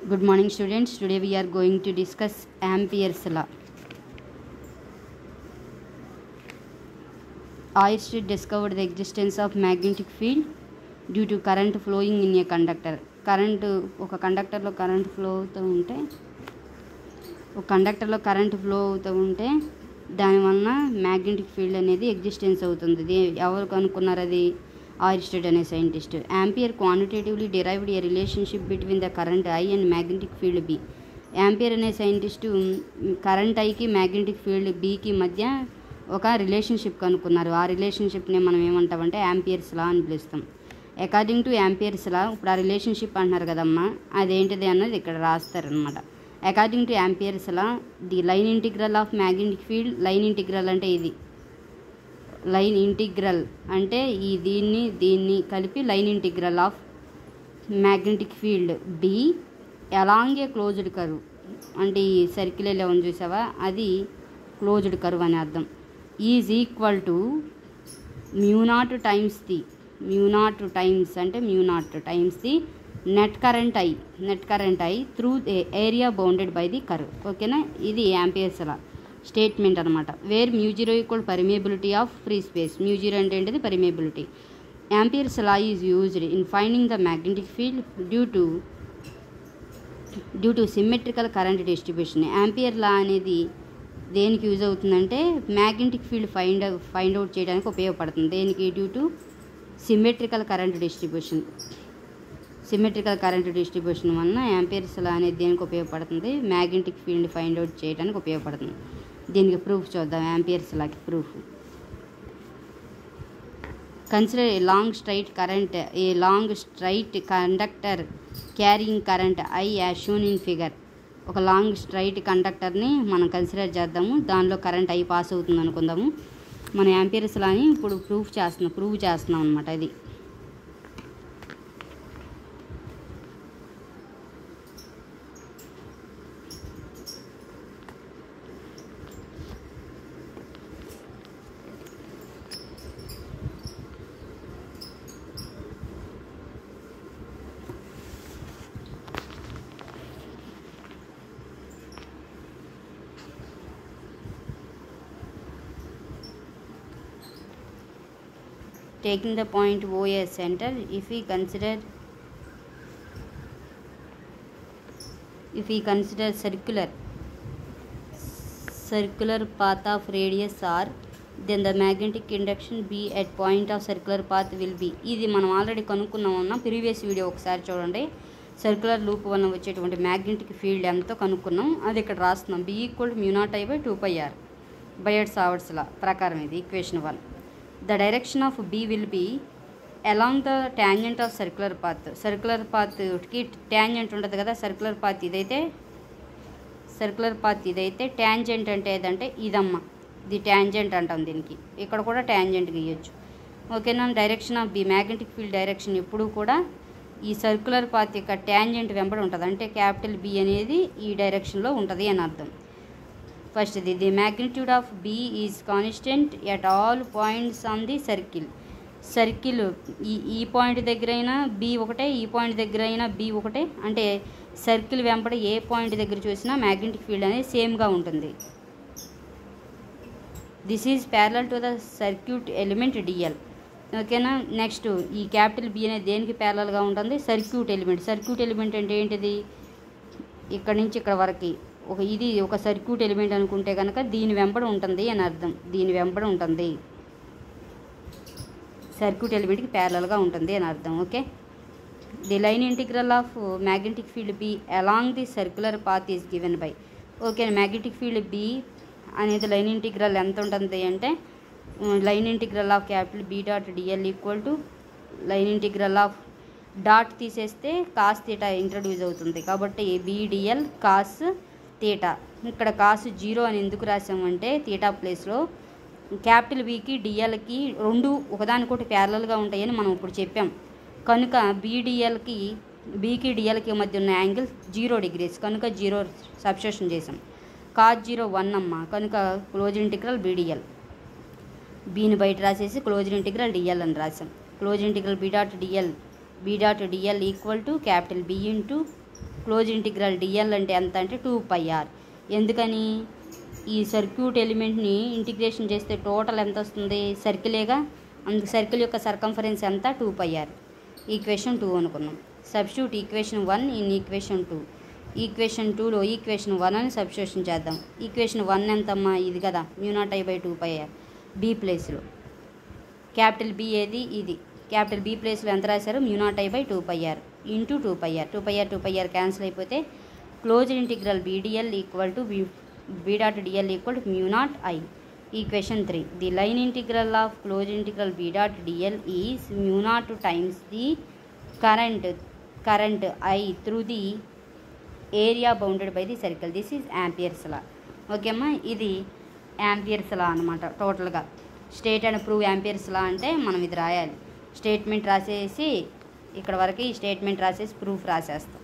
Good morning, students. Today we are going to discuss Ampere's law. Oersted discovered the existence of magnetic field due to current flowing in a conductor. Current ఒక కండక్టర్లో current flow అవుతూ ఉంటే ఒక కండక్టర్లో current flow అవుతూ ఉంటే దానివలన magnetic field అనేది ఎగ్జిస్టెన్స్ అవుతుంది ఇది ఎవరు కనుక్కున్నారు అది ఆరిస్టెడ్ అనే scientist Ampere quantitatively derived a relationship between the current I and magnetic field B Ampere అనే సైంటిస్టు కరెంట్ ఐకి మ్యాగ్నెటిక్ ఫీల్డ్ బికి మధ్య ఒక రిలేషన్షిప్ కనుక్కున్నారు ఆ రిలేషన్షిప్ని మనం ఏమంటామంటే యాంపియర్స్ లా అని పిలుస్తాం అకార్డింగ్ టు యాంపియర్స్ లా ఇప్పుడు ఆ రిలేషన్షిప్ అంటున్నారు కదమ్మా అదేంటిది అన్నది ఇక్కడ రాస్తారనమాట according to Ampere's law the line integral of magnetic field line integral అంటే ఇది లైన్ ఇంటిగ్రల్ అంటే ఈ దీన్ని దీన్ని కలిపి line integral of magnetic field B along a closed curve అంటే ఈ సర్కిల్ ఎలా ఉంది చూసావా అది క్లోజ్డ్ కర్వ్ అని అర్థం is equal to mu naught times the mu naught times అంటే mu naught times the net current I net current I through area bounded by the curve ఓకేనా ఇది యాంపియర్స్ లా స్టేట్మెంట్ అనమాట where mu zero equal permeability of free space mu zero అంటే ఏంటిది permeability Ampere's law is used in finding the magnetic field due to due to symmetrical current distribution Ampere law అనేది దేనికి use అవుతుందంటే magnetic field find find out చేయడానికి ఉపయోగపడుతుంది దేనికి due to symmetrical current distribution symmetrical current distribution వలన Ampere's law అనేది దేనికి ఉపయోగపడుతుంది మ్యాగ్నెటిక్ ఫీల్డ్ ఫైండ్ అవుట్ చేయడానికి ఉపయోగపడుతుంది దీనికి ప్రూఫ్ చూద్దాం యాంపియర్స్ లాకి proof consider a long straight current a long straight conductor carrying current I as shown in figure ఒక లాంగ్ స్ట్రైట్ కండక్టర్ని మనం కన్సిడర్ చేద్దాము దానిలో కరెంట్ ఐ పాస్ అవుతుంది అనుకుందాము మన యాంపియర్స్ లాని ఇప్పుడు ప్రూఫ్ చేస్తున్నాం ప్రూవ్ చేస్తున్నాం అనమాట ఇది taking the point O as center if we consider if we consider circular circular path of radius r then the magnetic induction B at point of circular path will be ఇది మనం already కనుక్కున్నాం అన్న previous video ఒకసారి చూడండి circular loop వల్ల వచ్చేటువంటి magnetic field ఎంతో కనుక్కున్నాం అది ఇక్కడ రాస్తున్నాం B equal mu naught I by two pi r Biot Savart's law ప్రకారం ఇది equation one the direction of B will be along the tangent of circular path circular పాత్కి ట్యాంజెంట్ ఉంటుంది కదా సర్క్యులర్ పాత్ ఇదైతే సర్క్యులర్ పాత్ ఇదైతే tangent అంటే ఏదంటే ఇదమ్మ ఇది ట్యాంజెంట్ అంటాం దీనికి ఇక్కడ కూడా ట్యాంజెంట్ గీయొచ్చు ఓకేనా direction of B magnetic field direction ఎప్పుడు కూడా ఈ సర్క్యులర్ పాత్ యొక్క ట్యాంజెంట్ వెంబడి ఉంటుంది అంటే క్యాపిటల్ బి అనేది ఈ డైరెక్షన్లో ఉంటుంది అని అర్థం first the the magnitude of B is constant at all points on the circle circle ఈ ఈ పాయింట్ దగ్గర అయినా బి ఒకటే ఈ పాయింట్ దగ్గర అయినా బి ఒకటే అంటే సర్కిల్ వెంబడి ఏ పాయింట్ దగ్గర చూసినా మ్యాగ్నెటిక్ ఫీల్డ్ అనేది సేమ్గా ఉంటుంది this is parallel to the circuit element dl ఓకేనా నెక్స్ట్ ఈ క్యాపిటల్ బి అనేది దేనికి ప్యారలల్గా ఉంటుంది సర్క్యూట్ ఎలిమెంట్ సర్క్యూట్ ఎలిమెంట్ అంటే ఏంటిది ఇక్కడ నుంచి ఇక్కడ వరకు ఒక ఇది ఒక సర్క్యూట్ ఎలిమెంట్ అనుకుంటే కనుక దీని వెంబడి ఉంటుంది అని అర్థం దీని వెంబడి ఉంటుంది సర్క్యూట్ ఎలిమెంట్కి ప్యారలల్గా ఉంటుంది అని అర్థం okay the line integral of magnetic field B along the circular path is given by okay magnetic field B అనేది లైన్ ఇంటిగ్రల్ ఎంత ఉంటుంది అంటే line integral of capital B dot dl equal to line integral of dot తీసేస్తే cos theta introduce అవుతుంది కాబట్టి BDL cos theta ఇక్కడ కాసు zero అని ఎందుకు రాసామంటే తీటా ప్లేస్లో క్యాపిటల్ బీకి డిఎల్కి రెండు ఒకదానికొకటి ప్యారలల్గా ఉంటాయని మనం ఇప్పుడు చెప్పాం కనుక బీడిఎల్కి బీకి డిఎల్కి మధ్య ఉన్న యాంగిల్ జీరో డిగ్రీస్ కనుక జీరో సబ్స్టిట్యూషన్ చేసాం కాస్ జీరో వన్ అమ్మ కనుక క్లోజ్ ఇంటిగ్రల్ బీడిఎల్ బీని బయట రాసేసి క్లోజ్ ఇంటిగ్రల్ డిఎల్ అని రాసాం close integral B dot dl B dot dl equal to capital B into close integral dl అంటే ఎంత అంటే టూ పై ఆర్ ఎందుకని ఈ సర్క్యూట్ ఎలిమెంట్ని ఇంటిగ్రేషన్ చేస్తే టోటల్ ఎంత వస్తుంది సర్కిలేగా అందుకు సర్కిల్ యొక్క సర్కంఫరెన్స్ ఎంత two pi r equation two అనుకున్నాం substitute equation one in equation two equation టూలో ఈక్వేషన్ వన్ అని సబ్స్టిట్యూషన్ చేద్దాం ఈక్వేషన్ వన్ ఎంతమ్మా ఇది కదా mu naught I by two pi r B ప్లేస్లో క్యాపిటల్ బి ఏది ఇది క్యాపిటల్ బి ప్లేస్లో ఎంత రాశారు mu naught I by two pi r into two pi r two pi r two pi r cancel అయిపోతే close integral B dl equal to B B dot dl equal to mu naught I equation three the line integral of close integral B dot dl is mu naught times the current current I through the area bounded by the circle this is Ampere's law ఓకేమ్మా ఇది Ampere's law అనమాట టోటల్గా state and prove Ampere's law అంటే మనం ఇది రాయాలి statement రాసేసి ఇక్కడ వరకు ఈ స్టేట్మెంట్ రాసేసి ప్రూఫ్ రాసేస్తాం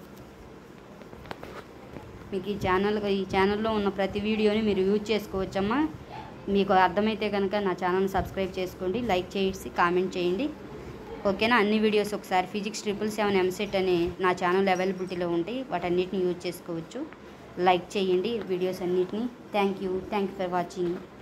మీకు ఈ ఛానల్ ఈ ఛానల్లో ఉన్న ప్రతి వీడియోని మీరు యూజ్ చేసుకోవచ్చమ్మా మీకు అర్థమైతే కనుక నా ఛానల్ని సబ్స్క్రైబ్ చేసుకోండి లైక్ చేసి కామెంట్ చేయండి ఓకేనా అన్ని వీడియోస్ ఒకసారి ఫిజిక్స్ ట్రిపుల్ సెవెన్ ఎంసెట్ అనే నా ఛానల్ అవైలబిలిటీలో ఉంటాయి వాటన్నిటిని యూజ్ చేసుకోవచ్చు లైక్ చేయండి వీడియోస్ అన్నిటిని thank you thank you for watching